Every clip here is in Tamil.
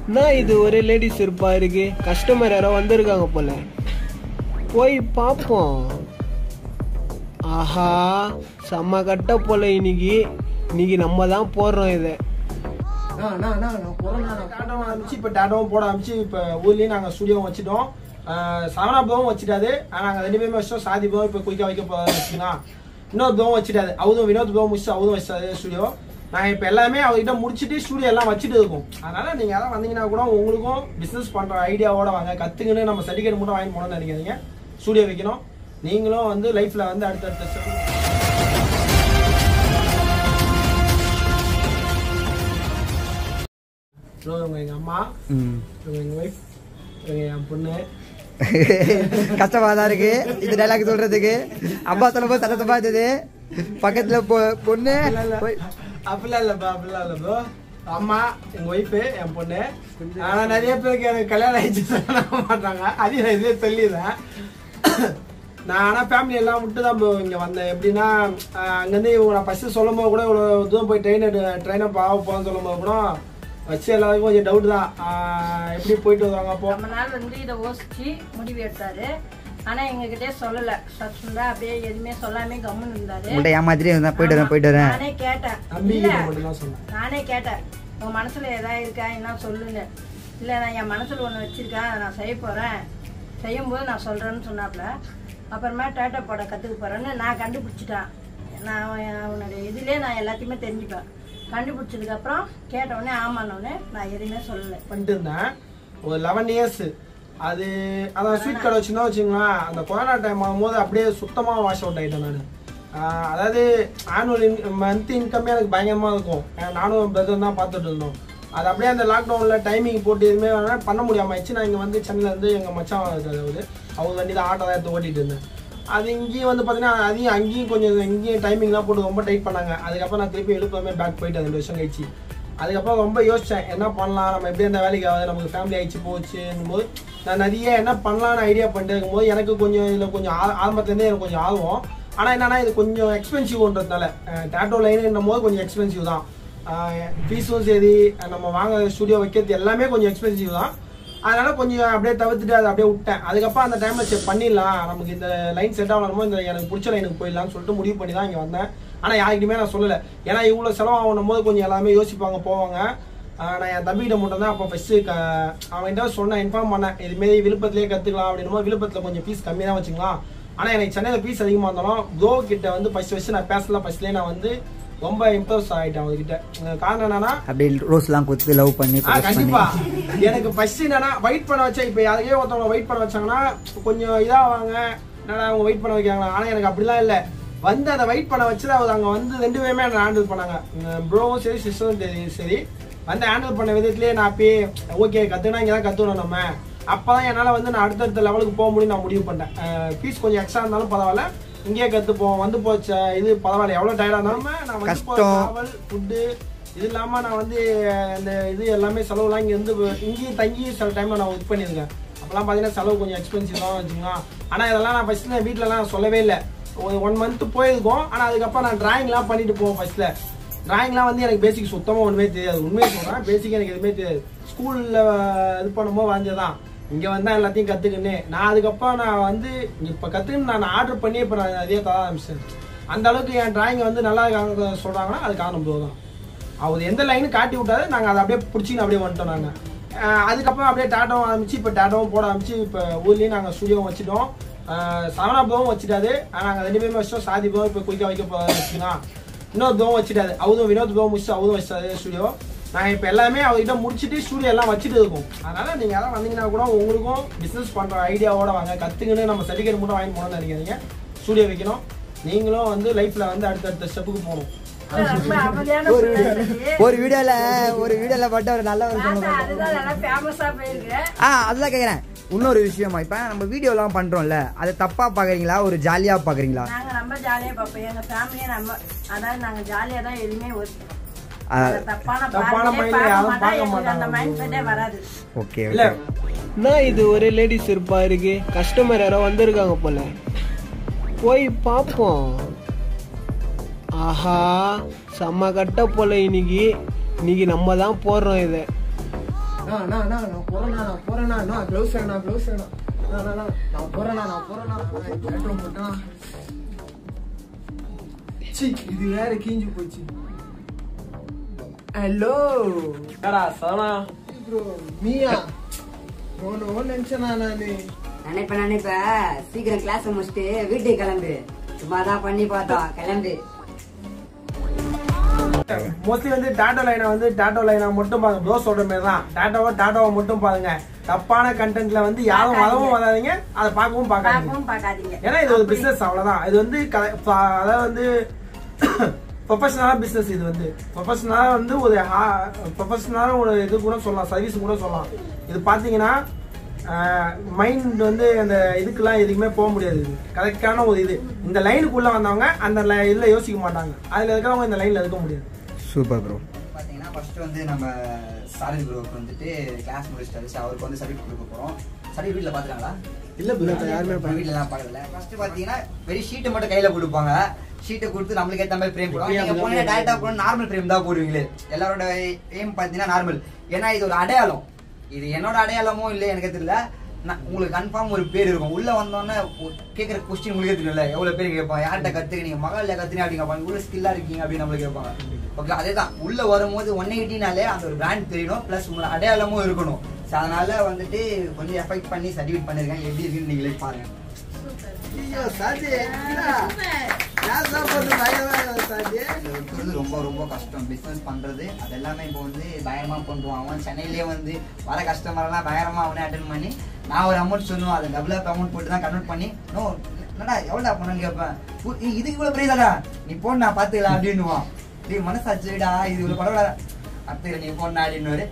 என்ன இது ஒரே லேடிஸ் இருப்பா இருக்கு கஸ்டமர் யாரோ வந்திருக்காங்க போல போய் பார்ப்போம் ஆஹா செம்ம கட்ட போல இன்னைக்கு இன்னைக்கு நம்ம தான் போடுறோம் இதை டாட்டாவும் ஆரம்பிச்சு இப்போ டாட்டாவும் போட ஆரம்பிச்சு இப்போ ஊர்லேயும் நாங்கள் ஸ்டுடியோவும் வச்சுட்டோம் சவனா பவம் வச்சுட்டாது நாங்கள் ரெண்டு பேருமே வச்சோம் சாதி பவம் இப்போ குயிக்காக வைக்க போகிறோம் வச்சுக்கலாம் இன்னொரு பவம் வச்சுட்டாது அவதும் வினோத் பவம் முடிச்சு அவதும் வச்சாது ஸ்டுடியோ நாங்கள் இப்போ எல்லாமே அவர்கிட்ட முடிச்சுட்டு ஸ்டுடியோ எல்லாம் வச்சுட்டு இருக்கோம் அதனால நீங்கள் யாராவது வந்தீங்கன்னா கூட உங்களுக்கும் பிஸ்னஸ் பண்ணுற ஐடியாவோட வாங்க கற்றுக்குன்னு நம்ம சர்டிஃபிகேட் மட்டும் வாங்கி போனோம்னு நினைக்காதீங்க ஸ்டுடியோ வைக்கணும் நீங்களும் வந்து லைஃப்பில் வந்து அடுத்தடுத்த step இவங்க எங்கள் அம்மா ம். இவங்க எங்கள் ஒய்ஃப் இவங்க என் பொண்ணு கஷ்டமா தான் இருக்கு இந்த டைலாக் சொல்றதுக்கு அப்பா சொல்லும்போது சட்டத்தப்பா இருந்தது பக்கத்துல பொ- பொண்ணு போய்- அப்படிலாம் இல்லப்பா அப்படிலாம் இல்ல ப்ரோ அம்மா எங்க ஒய்ஃபு என் பொண்ணு ஆனா நிறைய பேருக்கு எனக்கு கல்யாணம் ஆயிடுச்சு சொல்ல மாட்டாங்க அதையும் நான் இதே சொல்லிடுறேன் நான் ஆனால் ஃபேமிலி எல்லாம் விட்டு தான் bro இங்க வந்தேன் எப்படின்னா ஆஹ் அங்கேருந்து இவங்க நான் ஃபஸ்ட்டு சொல்லும் போது கூட இவ்வளோ தூரம் போய் ட்ரெயின் ட்ரெயினை ஆக போகிறேன்னு சொல்லும் போது கூட வச்சு எல்லாருக்கும் கொஞ்சம் டவுட் தான் ஆஹ் எப்படி போயிட்டு வருவாங்க அப்போ ரொம்ப நாள் வந்து இதை யோசிச்சு முடிவு எடுத்தாரு ஆனா எங்ககிட்டயே சொல்லல சச்சுண்டா அப்படியே எதுவுமே சொல்லாம கம்முன்னு இருந்தாரு உங்கள்ட்ட ஏமாத்திட்டு இருந்தேன் போயிட்டு வரேன் போயிட்டு வரேன் நானே கேட்டேன் தம்பி இல்ல, மட்டும் தான் சொன்னேன் நானே கேட்டேன் உன் மனசுல ஏதாவது இருக்கா என்ன சொல்லுன்னு இல்ல நான் என் மனசுல ஒண்ணு வச்சிருக்கேன் அதை நான் செய்ய போறேன் செய்யும்போது நான் சொல்றேன்னு சொன்னாப்ல அப்புறமா டேட்டா போட கத்துக்க போறேன்னு நான் கண்டுபிடிச்சிட்டேன் நான் அவன் அவனுடைய இதுலயே நான் எல்லாத்தையுமே தெரிஞ்சுப்பேன் கண்டுபிடிச்சதுக்கு அப்புறம் கேட்ட உடனே ஆமான்னொடனே நான் எதுவுமே சொல்லலை பண்ணிட்டு இருந்தேன் ஒரு லெவன் இயர்ஸ் அது அதான் ஸ்வீட் கடை வச்சுருந்தா வச்சுங்களேன் அந்த கொரோனா டைம் ஆகும்போது அப்படியே சுத்தமாக வாஷ் அவுட் ஆகிட்டேன் நான் அதாவது ஆனுவல் இன் மந்த் இன்கமே எனக்கு பயங்கரமாக இருக்கும் ஏன்னா நானும் பிரதர் தான் பார்த்துட்டு இருந்தோம் அது அப்படியே அந்த லாக்டவுனில் டைமிங் போட்டு எதுவுமே வேணா பண்ண முடியாம ஆயிடுச்சு நான் இங்கே வந்து சென்னையில் இருந்து எங்கள் மச்சான் இருக்காரு அவரு அவர் வண்டி தான் ஆட்டோ தான் எடுத்து ஓட்டிட்டு இருந்தேன் அது இங்கேயும் வந்து பார்த்தீங்கன்னா அதையும் அங்கேயும் கொஞ்சம் இங்கேயும் டைமிங்லாம் போட்டு ரொம்ப டைட் பண்ணாங்க அதுக்கப்புறம் நான் திருப்பி எழுப்பாமே பேக் போயிட்டேன் ரெண்டு வருஷம் கழிச்சு அதுக்கப்புறம் ரொம்ப யோசித்தேன் என்ன பண்ணலாம் நம்ம எப்படி அந்த வேலைக்கு ஆகுது நமக்கு ஃபேமிலி ஆயிடுச்சு போச்சுன்னும் போது நான் நிறைய என்ன பண்ணலாம்னு ஐடியா பண்ணிட்டு இருக்கும்போது எனக்கு கொஞ்சம் இதில் கொஞ்சம் ஆ- ஆரம்பத்துலேருந்தே எனக்கு கொஞ்சம் ஆகும் ஆனால் என்னன்னா இது கொஞ்சம் எக்ஸ்பென்சிவ்ன்றதுனால டேட்டோ லைனுன்னும் போது கொஞ்சம் எக்ஸ்பென்சிவ் தான் ஃபீஸும் சரி நம்ம வாங்க ஸ்டுடியோ வைக்கிறது எல்லாமே கொஞ்சம் எக்ஸ்பென்சிவ் தான் அதனால கொஞ்சம் அப்படியே தவிர்த்துட்டு அதை அப்படியே விட்டேன் அதுக்கப்புறம் அந்த டைம்ல சரி பண்ணிடலாம் நமக்கு இந்த லைன் செட் ஆகணுமோ இந்த எனக்கு பிடிச்ச லைனுக்கு போயிடலாம்னு சொல்லிட்டு முடிவு பண்ணி தான் இங்கே வந்தேன் ஆனால் யாருக்கிட்டுமே நான் சொல்லலை ஏன்னா இவ்வளோ செலவாகணும் போது கொஞ்சம் எல்லாமே யோசிப்பாங்க போவாங்க ஆஹ் நான் என் தம்பிகிட்ட மட்டும் தான் அப்போ ஃபஸ்ட்டு க அவன்கிட்ட சொன்னேன் இன்ஃபார்ம் பண்ணேன் இதுமாரி விழுப்புரத்துலேயே கற்றுக்கலாம் அப்படின்னும் போது விழுப்புரத்தில் கொஞ்சம் ஃபீஸ் கம்மி தான் வச்சுக்கலாம் ஆனால் எனக்கு சென்னையில் ஃபீஸ் அதிகமாக இருந்தாலும் ப்ரோ கிட்ட வந்து ஃபஸ்ட் ஃபஸ்ட்டு நான் பேசலாம் ஃபஸ்ட்லேயே நான் வந்து ரொம்ப இம்ப்ரெஸ் ஆகிட்டேன் அவங்ககிட்ட அஹ் காரணம் என்னன்னா அப்படி ரோஸ்லாம் கொடுத்து லவ் பண்ணி ஆ, propose பண்ணி கண்டிப்பா எனக்கு ஃபர்ஸ்ட் என்னன்னா வெயிட் பண்ண வச்சா இப்ப யாரையோ ஒருத்தவங்க வெயிட் பண்ண வச்சாங்கன்னா கொஞ்சம் இதாவாங்க என்னடா அவங்க வெயிட் பண்ண வைக்கிறாங்க ஆனா எனக்கு அப்படிலாம் இல்ல வந்து அதை வெயிட் பண்ண வச்சு அவர் அங்க வந்து ரெண்டு பேருமே என்ன ஹேண்டில் பண்ணாங்க ப்ரோவும் சரி சிஸ்டரும் சரி வந்து ஹேண்டில் பண்ண விதத்திலேயே நான் அப்பயே ஓகே கத்துனா இங்கே தான் கத்துக்கணும் நம்ம அப்பதான் என்னால வந்து நான் அடுத்தடுத்த லெவலுக்கு போக முடியும் நான் முடிவு பண்ணிட்டேன் ஃபீஸ் கொஞ்சம் எக்ஸ்ட்ரா இருந்தாலும் பரவாயில்ல இங்கேயே கத்துப்போம் வந்து போச்ச இது பரவாயில்ல எவ்வளவு டயர்டா இருந்தாலும் நான் வந்து கஷ்டம். டிராவல் ஃபுட்டு இது இல்லாம நான் வந்து இந்த இது எல்லாமே செலவுலாம் இங்க இருந்து இங்கேயும் தங்கி சில டைம்ல நான் ஒர்க் பண்ணியிருக்கேன் அப்பெல்லாம் பார்த்தீங்கன்னா செலவு கொஞ்சம் எக்ஸ்பென்சிவ் தான் வச்சுக்கலாம் ஆனால் இதெல்லாம் நான் ஃபர்ஸ்ட் நான் வீட்டிலலாம் சொல்லவே இல்லை ஒரு ஒன் மந்த் போயிருக்கோம் ஆனால் அதுக்கப்புறம் நான் டிராயிங்லாம் பண்ணிட்டு போவோம் ஃபர்ஸ்ட்ல டிராயிங்லாம் வந்து எனக்கு பேசிக் சுத்தமாக ஒன்றுமே தெரியாது உண்மையை சொல்கிறேன் பேசிக் எனக்கு எதுவுமே தெரியாது ஸ்கூலில் இது பண்ணும்போது வரைஞ்சதான் இங்கே வந்தால் எல்லாத்தையும் கற்றுக்கின்னு நான் அதுக்கப்புறம் நான் வந்து இப்போ கற்றுக்கின்னு நான் ஆர்டர் பண்ணி இப்போ நான் அதே தர ஆரம்பிச்சேன் அந்த அளவுக்கு என் டிராயிங் வந்து நல்லா இருக்காங்க சொல்கிறாங்கன்னா அது காரணம் ப்ரோ தான் அவர் எந்த லைனு காட்டி விட்டாரு நாங்கள் அதை அப்படியே பிடிச்சின்னு அப்படியே வந்துட்டோம் நாங்கள் அதுக்கப்புறம் அப்படியே டாட்டாவும் ஆரம்பிச்சு இப்போ டாட்டாவும் போட ஆரம்பிச்சு இப்போ ஊர்லேயும் நாங்கள் ஸ்டுடியோவும் வச்சுட்டோம் சவனா பவம் வச்சுட்டாது நாங்கள் ரெண்டு பேருமே வச்சோம் சாதி பவம் இப்போ குயிக்காக வைக்க போகிறோம் வச்சுக்கலாம் இன்னொரு பவம் வச்சுட்டாரு அவரும் வினோத் பவம் முடிச்சு அவரும் வச்சிட்டாரு ஸ்டுடியோ நாங்கள் இப்போ எல்லாமே அவர்கிட்ட முடிச்சுட்டு ஸ்டுடியோ எல்லாம் வச்சுட்டு இருக்கோம் அதனால நீங்கள் யாராவது வந்தீங்கன்னா கூட உங்களுக்கும் பிஸ்னஸ் பண்ணுற ஐடியாவோட வாங்க கற்றுக்குன்னு நம்ம சர்டிஃபிகேட் மட்டும் வாங்கி போகணும்னு நினைக்காதீங்க ஸ்டுடியோ வைக்கணும் நீங்களும் வந்து லைஃப்பில் வந்து அடுத்தடுத்த ஸ்டெப்புக்கு போகணும் ரொம்ப அமைதியான ஒரு பிள்ளை இருந்துச்சு. ஒரு வீடியோல ஒரு வீடியோல மட்டும் ஒரு நல்ல ஒரு நான் சொல்லுங்க தான் அதுதான் நல்லா ஃபேமஸா போயிருக்கேன் ஆ அதுதான் கேக்குறேன் இன்னொரு விஷயமா இப்ப நம்ம வீடியோலாம் பண்றோம்ல அதை தப்பா பாக்குறீங்களா ஒரு ஜாலியா பாக்குறீங்களா நாங்க ரொம்ப ஜாலியா பார்ப்போம் எங்க ஃபேமிலியே நம்ம அதாவது நாங்க ஜாலியா தான் எதுவுமே ஒர்க் ஆ, தப்பான தப்பான பார்வையே mind ல யாரும் பார்க்க பார்க்க மாட்டோம். எங்களுக்கு அந்த மாட்டாங்க. மைண்ட் செட்டே வராது ஓகே இல்ல ஓகே என்ன இது ஒரே லேடிஸ் இருப்பா இருக்கு கஸ்டமர் யாரோ வந்திருக்காங்க போல போய் பார்ப்போம் ஆஹா செம்ம கட்ட போல இன்னைக்கு இன்னைக்கு நம்ம தான் போடுறோம் இதை அண்ணா, அண்ணா, அண்ணா, நான் போறேண்ணா, நான் போறேண்ணா. அண்ணா, gloves வேணும், gloves வேணும். அண்ணா, அண்ணா, அண்ணா, நான் போறேண்ணா, நான் போறேண்ணா. அண்ணா, இந்த bedroom போட்டேண்ணா. சீ, இது வேற கீஞ்சு போச்சு ஹலோ என்னடா சனா ப்ரோ மீயா ஒன்று நினைச்சேனா நானு நினைப்ப நினைப்ப சீக்கிரம் கிளாஸ் முடிச்சுட்டு வீட்டுக்கு கிளம்பு சும்மா தான் பண்ணி பார்த்தோம் கிளம்பு மோஸ்ட்லி வந்து டாட்டோ லைனை வந்து டாட்டோ லைனை மட்டும் பாருங்க ப்ரோ சொல்ற மாதிரி தான் டாட்டோவை டாட்டோவை மட்டும் பாருங்க தப்பான கண்டென்ட்ல வந்து யாரும் வரவும் வராதீங்க அதை பார்க்கவும் பார்க்காதீங்க பார்க்கவும் பார்க்காதீங்க ஏன்னா இது ஒரு பிசினஸ் அவ்வளவுதான் இது வந்து க- ப- அதாவது வந்து ப்ரொஃபஷனலான பிசினஸ் இது வந்து ப்ரொஃபஷனலா வந்து ஒரு ப்ரொஃபஷனலான ஒரு இது கூட சொல்லலாம் சர்வீஸ் கூட சொல்லலாம் இது பாத்தீங்கன்னா மைண்ட் வந்து அந்த இதுக்கெல்லாம் எதுக்குமே போக முடியாது இது கரெக்டான ஒரு இது இந்த லைனுக்குள்ள வந்தவங்க அந்த li- இதுல யோசிக்க மாட்டாங்க அதுல இருக்கிறவங்க இந்த லைன்ல இருக்க முடியாது சூப்பர் ப்ரோ பாத்தீங்கன்னா ஃபர்ஸ்ட் வந்து நம்ம சாரதி ப்ரோக்கு வந்துட்டு கிளாஸ் முடிச்சிட்டாரு So, அவருக்கு வந்து சர்டிஃபிகேட் கொடுக்க போறோம் சர்டிஃபிகேட் வீட்ல பாத்துறாங்களா இல்ல bro, யாருமே நம்ம வீட்ல எல்லாம் பார்க்கல ஃபர்ஸ்ட் பாத்தீங்கன்னா வெறும் ஷீட்டை மட்டும் கையில கொடுப்பாங்க ஷீட்டை கொடுத்து நம்மளுக்கு ஏத்த மாதிரி ஃப்ரேம் போடுவாங்க நீங்க போனீங்க டைரக்டா போன நார்மல் ஃப்ரேம் தான் போடுவீங்களே எல்லாரோட எய்ம் பாத்தீங்கன்னா நார்மல் ஏன்னா இது ஒரு அடையாளம் இது என்னோட அடையாளமோ இல்லை எனக்கு தெரியல நான் உங்களுக்கு கன்ஃபார்ம் ஒரு பேர் இருக்கும் உள்ள வந்தோடனே ஒரு கேக்குற கொஸ்டின் உங்களுக்கே தெரியல எவ்வளவு பேர் கேட்பாங்க யார்கிட்ட கத்துக்கிறீங்க மகளில் கத்துறீங்க அப்படின்னு கேட்பாங்க உள்ள ஸ்கில்லா இருக்கீங்க அப்படின்னு நம்மளுக்கு கேட்பாங்க ஓகே அதே தான் உள்ள வரும்போது ஒன் எயிட்டினாலே அந்த ஒரு பிராண்ட் தெரியணும் ப்ளஸ் உங்களோட அடையாளமும் இருக்கணும் ஸோ அதனால வந்துட்டு கொஞ்சம் எஃபெக்ட் பண்ணி சர்டிஃபிகேட் பண்ணிருக்கேன் எப்படி இருக்குன்னு நீங்களே பாருங்க ஐயோ சாஜி யார் சாப்பிடுறது பயமா சாஜி இது இருக்கிறது ரொம்ப ரொம்ப கஷ்டம் பிசினஸ் பண்றது அது எல்லாமே இப்போ வந்து பயங்கரமா பண்றான் அவன் சென்னையிலேயே வந்து வர கஸ்டமர் எல்லாம் பயங்கரமா அவனே அட்டன் பண்ணி நான் ஒரு அமௌண்ட் சொல்லுவேன் அதை டபுள் அப் அமௌண்ட் போட்டு தான் கன்வெர்ட் பண்ணி நோ என்னடா எவ்வளோ பண்ணணும்னு கேட்பேன் "உ- இ- இதுக்கு இவ்வளவு பிரைஸாடா நீ போன் நான் பாத்துக்கலாம் அப்படின்னுவான் டேய் மனசாச்சுடா இது இவ்வளவு பரவாயில்ல அடுத்து நீ போன அப்படின்னு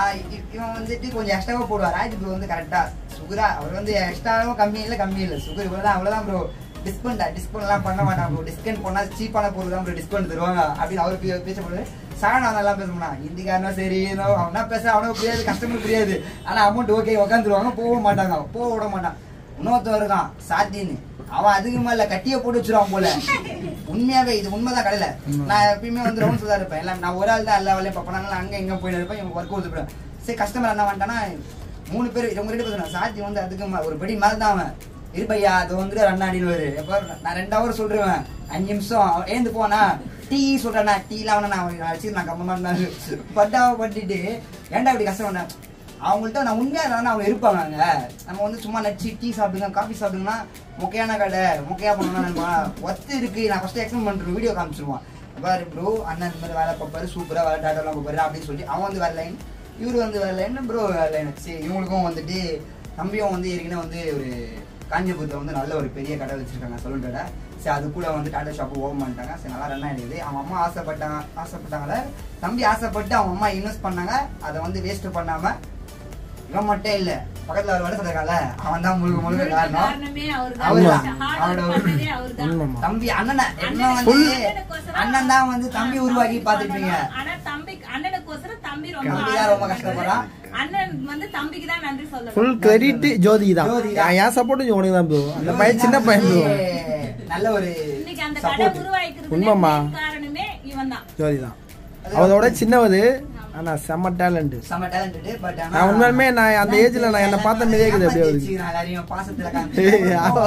இவன் வந்துட்டு கொஞ்சம் எக்ஸ்ட்ராவா போடுவார் ராஜ் ப்ரோ வந்து கரெக்டா சுகரா அவர் வந்து எக்ஸ்ட்ராவும் கம்மி இல்லை கம்மி இல்லை சுகர் இவ்வளவுதான் அவ்வளவுதான் ப்ரோ டிஸ்கவுண்ட் டிஸ்கவுண்ட் எல்லாம் பண்ண மாட்டாங்க ப்ரோ டிஸ்கவுண்ட் பண்ணா சீப்பான பொருள் தான் ப்ரோ டிஸ்கவுண்ட் தருவாங்க அப்படின்னு அவர் பே- பேசப்படுது சாணா நல்லா பேசணும்னா இந்திக்காரனா சரி ஏதோ அவனா பேச அவனுக்கு புரியாது கஸ்டமர் புரியாது ஆனா அமௌண்ட் ஓகே உட்காந்துருவாங்க போக மாட்டாங்க போக விட மாட்டான் இன்னொருத்தன் இருக்கான் சாத்தின்னு அவன் அதுக்கு மேல கட்டிய போட்டு வச்சிருவான் போல உண்மையாவே இது உண்மைதான் கடையில நான் எப்பயுமே வந்து ரவுண்ட்ஸ் தான் இருப்பேன் எல்லாம் நான் ஒரு ஆள் தான் எல்லா வேலையும் பார்ப்பேன் நான் அங்க இங்க போயிட்டு இருப்பேன் இவங்க ஒர்க் அவுட் போயிடுவேன் சரி கஸ்டமர் என்ன பண்ணிட்டானா மூணு பேர் இவங்க ரெண்டு பேர் சாத்தி வந்து அதுக்கு மே- ஒரு படி மேல தான் அவன் இருப்பையா அது வந்துட்டு ரன் ஆடின்னு வரு எப்ப நான் ரெண்டு ஹவர் சொல்றேன் அஞ்சு நிமிஷம் அவன் ஏந்து போனா டீ சொல்றேன்னா டீலாம் அவனை நான் வச்சு நான் கம்ம மாட்டேன் பட்டாவை பட்டிட்டு ஏன்டா இப்படி கஷ்டம் பண்ணேன் அவங்கள்ட்ட நான் உண்மையா இருந்தாலும் அவங்க இருப்பாங்க அங்க நம்ம வந்து சும்மா நச்சு டீ சாப்பிடுங்க காஃபி சாப்பிடுங்கன்னா மொக்கையான கடை மொக்கையா பண்ணணும்னா ஒத்து இருக்கு நான் ஃபர்ஸ்ட் எக்ஸ்பிளைன் பண்றேன் வீடியோ காமிச்சிருவான் பாரு ப்ரோ அண்ணன் இந்த மாதிரி வேலை பார்ப்பாரு சூப்பரா வேலை டாட்டாலாம் பார்ப்பாரு அப்படின்னு சொல்லி அவன் வந்து வேற லைன் இவரு வந்து வேற லைன் ப்ரோ வேற லைன் சரி இவங்களுக்கும் வந்துட்டு தம்பியும் வந்து ஏற்கனவே வந்து ஒரு காஞ்சிபுரத்தில் வந்து நல்ல ஒரு பெரிய கடை வச்சிருக்காங்க சலூன் கடை சரி அது கூட வந்து டாடா ஷாப்பு ஓப்பன் பண்ணிட்டாங்க சரி நல்லா ரன் ஆகிடுது அவங்க அம்மா ஆசைப்பட்டாங்க ஆசைப்பட்டாங்களே தம்பி ஆசைப்பட்டு அவங்க அம்மா இன்வெஸ்ட் பண்ணாங்க அதை வந்து வேஸ்ட் பண்ணாம இவன் மட்டும் இல்ல பக்கத்துல ஒரு வருஷம் இருக்கால அவன் தான் முழுக்க முழுக்க காரணம் காரணமே அவர்தான். அவர்தான். hard அவரோட work ஒரு- பண்ணதே அவர்தான். தம்பி அண்ணனை என்ன அண்ணனுக்கு வந்து அண்ணனுக்கோசரம் அண்ணன் தான் வந்து தம்பி உருவாக்கி பாத்துருப்பீங்க ஆனா தம்பி அண்ணனுக்கோசரம் தம்பி ரொம்ப தம்பி hard தான் ரொம்ப work கஷ்டப்படுறான். பண்றாரு. அண்ணன் வந்து தம்பிக்கு தான் நன்றி சொல்லணும் ஃபுல் கிரெடிட் ஜோதி தான் ஜோதி தான். என் சப்போர்ட் உனக்கு தான் ப்ரோ அந்த பையன் சின்ன பையன் ப்ரோ நல்ல ஒரு இன்னைக்கு அந்த கடை சப்போர்ட் உருவாக்கிறதுக்கு உண்மைம்மா. main காரணமே இவன் தான் ஜோதி தான் அவளோட சின்னவது ஆனா செம்ம டேலண்ட் செம டேலண்டட் பட் ஆனா நான் உண்மையுமே நான் அந்த ஏஜ்ல நான் என்ன பார்த்த மாதிரியே இருக்குது அப்படியே ஏமாத்தி அவருக்கு வச்சுக்கிறான் எல்லாரையும் பாசத்துல ஏய், ஆமா.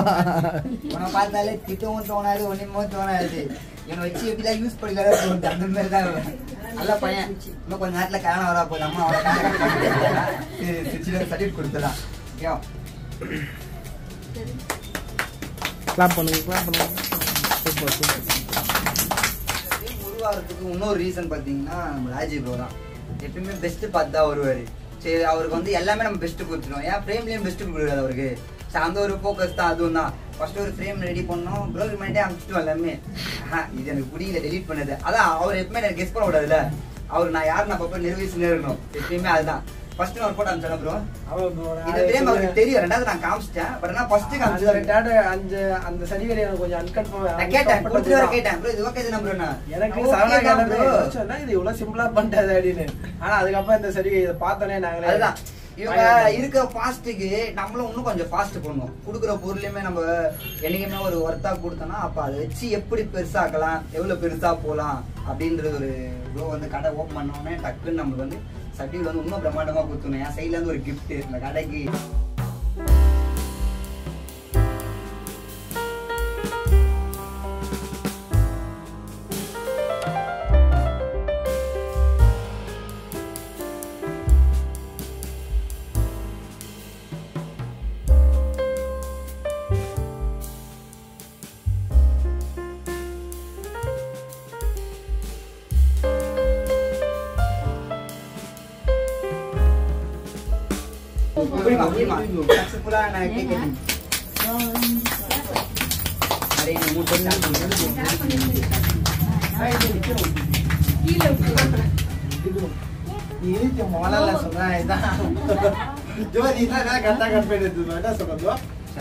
உன பார்த்தாலே திட்டவும் தோணாது ஒண்ணுமோ தோணாது இவனை வச்சு எப்படிலாம் யூஸ் பண்ணிக்கலாம் தோணுது அந்த மாதிரி தான் இவன். நல்ல பையன் இன்னும் கொஞ்ச நேரத்துல கல்யாணம் வரா போகுது அம்மா அவளை சர்டிஃபிகேட் கொடுத்துடலாம் ஓகேவா கிளாப் பண்ணுங்க கிளாப் பண்ணுங்க சூப்பர் சூப்பர் உருவாகிறதுக்கு இன்னொரு ரீசன் பார்த்தீங்கன்னா நம்ம ராஜீவ் ப்ரோ தான் எப்பயுமே பெஸ்ட் பார்த்து தான் வருவார் சரி அவருக்கு வந்து எல்லாமே நம்ம பெஸ்ட் கொடுத்துருவோம் ஏன் ஃப்ரேம்லேயும் பெஸ்ட் கொடுக்குறாரு அவருக்கு சரி அந்த ஒரு ஃபோக்கஸ் தான் அதுவும் தான் ஃபர்ஸ்ட் ஒரு ஃப்ரேம் ரெடி பண்ணோம் ப்ரோக்கு பண்ணிட்டே அனுப்பிச்சிட்டோம் எல்லாமே ஆஹா, இது எனக்கு புரியல டெலீட் பண்ணது அதான் அவர் எப்பவுமே எனக்கு கெஸ் பண்ண விடாதுல்ல அவர் நான் யார் நான் பார்ப்பேன் நிர்வகிச்சுனே இருக்கணும் எப்பயுமே அதுதான் ஃபர்ஸ்ட் நான் ஒரு போட்டோ அனுப்பிச்சேன் ப்ரோ இந்த ஃப்ரேம் அவருக்கு தெரியும் ரெண்டாவது நான் காமிச்சிட்டேன் பட் ஆனால் ஃபர்ஸ்ட் காமிச்சது அஞ்சு அந்த சர்டிஃபிகேட் எனக்கு கொஞ்சம் அன்கன்ஃபார்ம் நான் கேட்டேன் கொடுத்துட்டு வர கேட்டேன் ப்ரோ இது ஓகே நம்பர் என்ன எனக்கு சரவணா கேட்டது யோசிச்சேன்னா, இது இவ்வளவு சிம்பிளா பண்ணிட்டது அப்படின்னு ஆனா அதுக்கப்புறம் இந்த சர்டிஃபிகேட் இதை பார்த்தோன்னே நாங்களே அதுதான் இவங்க இருக்க ஃபாஸ்ட்டுக்கு நம்மளும் இன்னும் கொஞ்சம் ஃபாஸ்ட் பண்ணணும் கொடுக்குற பொருளையுமே நம்ம என்னைக்குமே ஒரு ஒர்த்தா கொடுத்தோம்னா அப்ப அதை வச்சு எப்படி பெருசாக்கலாம் எவ்வளவு பெருசா போலாம் அப்படின்றது ஒரு ப்ரோ வந்து கடை ஓப்பன் பண்ணோடனே டக்குன்னு நம்மளுக்கு வந்து சர்டிஃபிகேட் வந்து இன்னும் பிரம்மாண்டமா கொடுத்துணும் என் சைட்ல இருந்து ஒரு gift இந்த கடைக்கு புரியுமா புரியுமா சக்ஸஸ்ஃபுல்லா நான் கேக் கட்டிங் நிறைய நீ மூணு பேர் நீ இருக்கு மொழல சொன்னா இதான் ஜோ நீ தான் கரெக்டா கட் பண்ணி எடுத்து என்ன சொல்றதோ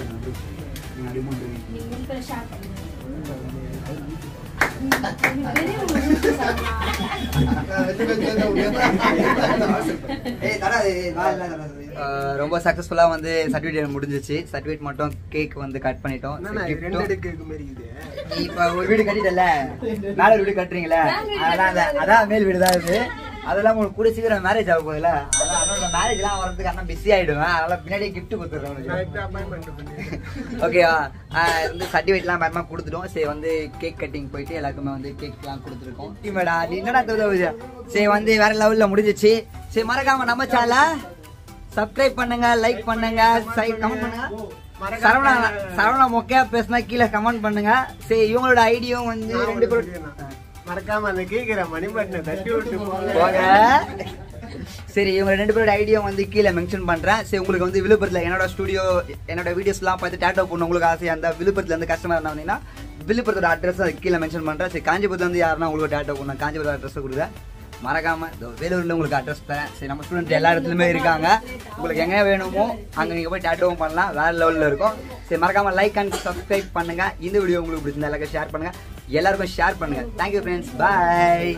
ஏய் தரா வா இல்ல தரா ரொம்ப சக்சஸ்ஃபுல்லா வந்து சர்டிஃபிகேட் முடிஞ்சிச்சு சர்டிஃபிகேட் மட்டும் கேக் வந்து கட் பண்ணிட்டோம் ரெண்டு எடுக்க மாதிரி இருக்குது நீ இப்ப ஒரு வீடு கட்டிட்டல மேல ஒரு வீடு கட்டுறீங்களா அதெல்லாம் அந்த- அதான் மேல் வீடு தான் இது அதெல்லாம் உங்களுக்கு கூட சீக்கிரம் மேரேஜ் ஆக போகுதுல அதான் அதோட மேரேஜ் எல்லாம் வரதுக்கு அண்ணா பிஸி ஆயிடுவேன் அதனால பின்னாடியே கிஃப்ட் கொடுத்துட்றேன் உனக்கு ஓகேவா வந்து சர்டிஃபிகேட்லாம் மேமா கொடுத்துட்டோம் சரி வந்து கேக் கட்டிங் போயிட்டு எல்லாருக்குமே வந்து கேக்லாம் கொடுத்துருக்கோம் மேடா நீ என்னடா தோதா சரி வந்து வேற லெவல்ல முடிஞ்சிச்சு சரி மறக்காம நம்ம சேனல சப்ஸ்கிரைப் பண்ணுங்க லைக் பண்ணுங்க கமெண்ட் பண்ணுங்க சரவணா சரவணா மொக்கையா பேசினா கீழே கமெண்ட் பண்ணுங்க சரி இவங்களோட ஐடியும் வந்து ரெண்டு பேரும் மறக்காம அந்த கேக்குற மணி பட்டனை தட்டி விட்டு போங்க போங்க சரி இவங்க ரெண்டு பேரோட ஐடியா வந்து கீழே மென்ஷன் பண்றேன் சரி உங்களுக்கு வந்து விழுப்புரத்துல என்னோட ஸ்டுடியோ என்னோட வீடியோஸ்லாம் பார்த்து டேட்டோ பண்ண உங்களுக்கு ஆசையா இருந்தா விழுப்புரத்துல இருந்து கஸ்டமர் இருந்தா வந்தீங்கன்னா விழுப்புரத்தோட அட்ரஸ் அது கீழே மென்ஷன் பண்றேன் சரி காஞ்சிபுரத்துல இருந்து யாருன்னா உங்களுக்கு டேட்டோ பண்ணணும் காஞ்சிபுரம் அட்ரஸ் கொடுங்க மறக்காம இதோ வேலூர்ல உங்களுக்கு அட்ரஸ் தரேன் சரி நம்ம ஸ்டூடெண்ட் எல்லா இடத்துலயுமே இருக்காங்க உங்களுக்கு எங்க வேணுமோ அங்க நீங்க போய் டேட்டோவும் பண்ணலாம் வேற லெவல்ல இருக்கும் சரி மறக்காம லைக் அண்ட் சப்ஸ்கிரைப் பண்ணுங்க இந்த வீடியோ உங்களுக்கு பிடிச்சிருந்தா எல்லாருக்கும் ஷேர் பண்ணுங்க எல்லாருக்கும் ஷேர் பண்ணுங்க தேங்க்யூ ஃப்ரெண்ட்ஸ் பாய்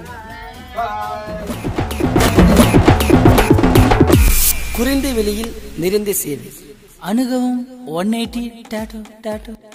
குறைந்த விலையில் நிறைந்த சேவை அணுகவும் ஒன் எயிட்டி டாட்டோ டாட்டோ